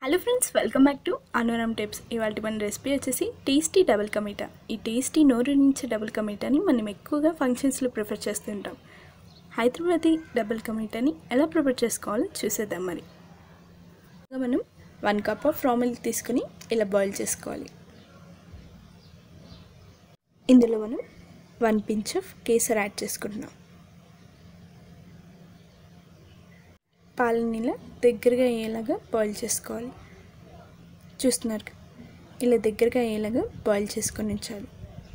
Hello friends welcome back to Anuram tips ఇవాళ మన recipe వచ్చేసి టేస్టీ డబుల్ కమీటా ఈ టేస్టీ నోరు నుంచి డబుల్ కమీటాని మనం ఎక్కువగా ఫంక్షన్స్లో ప్రిఫర్ చేస్తుంటాం హైదరాబాదీ డబుల్ కమీటాని ఎలా ప్రిపేర్ చేసుకోవాలో చూసేద్దాం మరి ఇంకా మనం one cup of raw milk తీసుకుని ఇలా బాయిల్ చేసుకోవాలి ఇందులో మనం one pinch of kesar add చేసుకుంటున్నాం పాలని ఇలా దగ్గరగా అయ్యేలాగా బాయిల్ చేసుకోవాలి చూస్తున్నారు కదా? ఇలా దగ్గరగా అయ్యేలాగా బాయిల్ చేసుకొని ఉంచాలి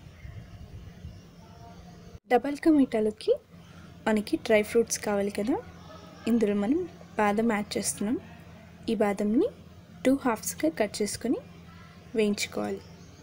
డబల్ కా మీఠాలోకి మనకి డ్రై ఫ్రూట్స్ కావాలి కదా ఇందులో మనం బాదం యాడ్ చేస్తున్నాం ఈ బాదంని టూ హాఫ్స్గా కట్ చేసుకొని వేయించుకోవాలి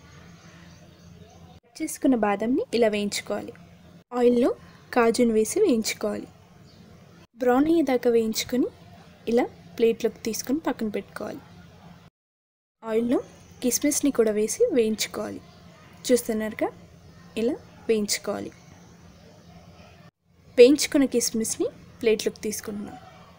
కట్ చేసుకున్న బాదంని ఇలా వేయించుకోవాలి ఆయిల్లో కాజును వేసి వేయించుకోవాలి బ్రౌన్ అయ్యేదాకా వేయించుకొని ఇలా ప్లేట్లోకి తీసుకొని పక్కన పెట్టుకోవాలి ఆయిల్లో కిస్మిస్ని కూడా వేసి వేయించుకోవాలి చూస్తున్నారుగా ఇలా వేయించుకోవాలి వేయించుకున్న కిస్మిస్ని ప్లేట్లోకి తీసుకుంటున్నాం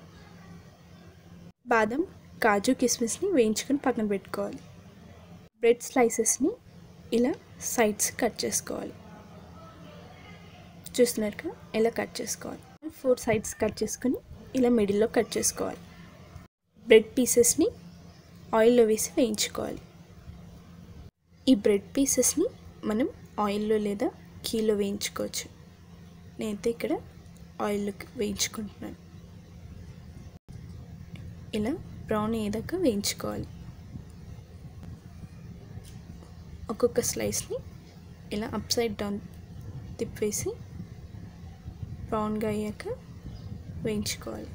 బాదం కాజు కిస్మిస్ని వేయించుకొని పక్కన పెట్టుకోవాలి బ్రెడ్ స్లైసెస్ని ఇలా సైడ్స్ కట్ చేసుకోవాలి చూస్తున్నారుగా ఇలా కట్ చేసుకోవాలి ఫోర్ సైడ్స్ కట్ చేసుకొని ఇలా మిడిల్లో కట్ చేసుకోవాలి బ్రెడ్ పీసెస్ని ఆయిల్లో వేసి వేయించుకోవాలి ఈ బ్రెడ్ పీసెస్ని మనం ఆయిల్లో లేదా కీలో వేయించుకోవచ్చు నేనైతే ఇక్కడ ఆయిల్లో వేయించుకుంటున్నాను ఇలా బ్రౌన్ అయ్యేదాకా వేయించుకోవాలి ఒక్కొక్క స్లైస్ని ఇలా అప్ సైడ్ డౌన్ తిప్పేసి బ్రౌన్గా అయ్యాక వేయించుకోవాలి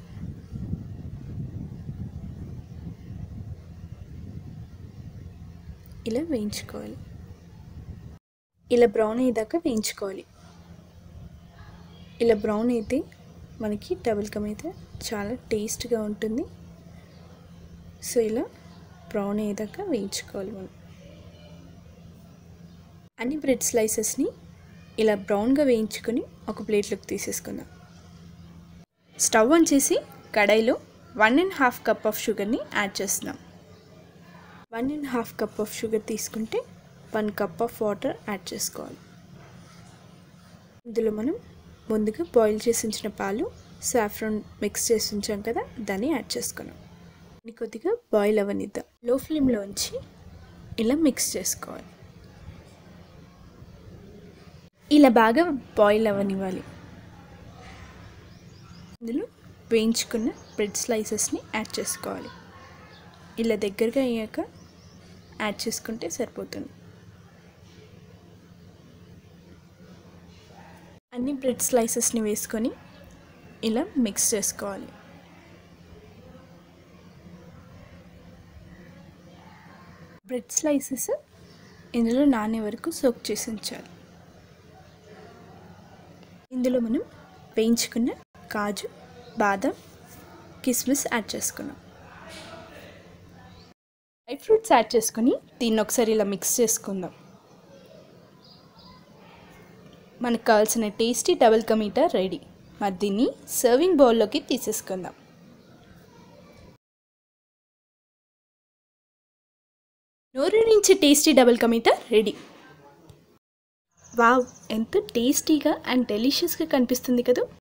ఇలా వేయించుకోవాలి ఇలా బ్రౌన్ అయ్యేదాకా వేయించుకోవాలి ఇలా బ్రౌన్ అయితే మనకి డబుల్ కమ్ అయితే చాలా టేస్ట్గా ఉంటుంది సో ఇలా బ్రౌన్ అయ్యేదాకా వేయించుకోవాలి మనం అన్ని బ్రెడ్ స్లైసెస్ని ఇలా బ్రౌన్గా వేయించుకొని ఒక ప్లేట్లోకి తీసేసుకుందాం స్టవ్ ఆన్ చేసి కడాయిలో one and half cup of షుగర్ని యాడ్ చేస్తున్నాం one and half cup of sugar తీసుకుంటే one cup of water add చేసుకోవాలి ఇందులో మనం ముందుగా బాయిల్ చేసి ఉంచిన పాలు సాఫ్రాన్ మిక్స్ చేసి ఉంచాం కదా దాన్ని యాడ్ చేసుకున్నాం ఇది కొద్దిగా బాయిల్ అవ్వనిద్దాం లో ఫ్లేమ్లో ఉంచి ఇలా మిక్స్ చేసుకోవాలి ఇలా బాగా బాయిల్ అవ్వనివ్వాలి ఇందులో వేయించుకున్న బ్రెడ్ స్లైసెస్ని యాడ్ చేసుకోవాలి ఇలా దగ్గరగా అయ్యాక యాడ్ చేసుకుంటే సరిపోతుంది అన్ని బ్రెడ్ స్లైసెస్ని వేసుకొని ఇలా మిక్స్ చేసుకోవాలి బ్రెడ్ స్లైసెస్ ఇందులో నానే వరకు సోక్ చేసి ఉంచాలి ఇందులో మనం వేయించుకున్న కాజు బాదం కిస్మిస్ యాడ్ చేసుకున్నాం డ్రై ఫ్రూట్స్ యాడ్ చేసుకొని దీన్ని ఒకసారి ఇలా మిక్స్ చేసుకుందాం మనకు కావాల్సిన టేస్టీ డబుల్ కమీటా రెడీ మరి దీన్ని సర్వింగ్ బౌల్లోకి తీసేసుకుందాం నోరు నుంచి tasty double ka meetha ready wow ఎంత టేస్టీగా అండ్ డెలిషియస్గా కనిపిస్తుంది కదా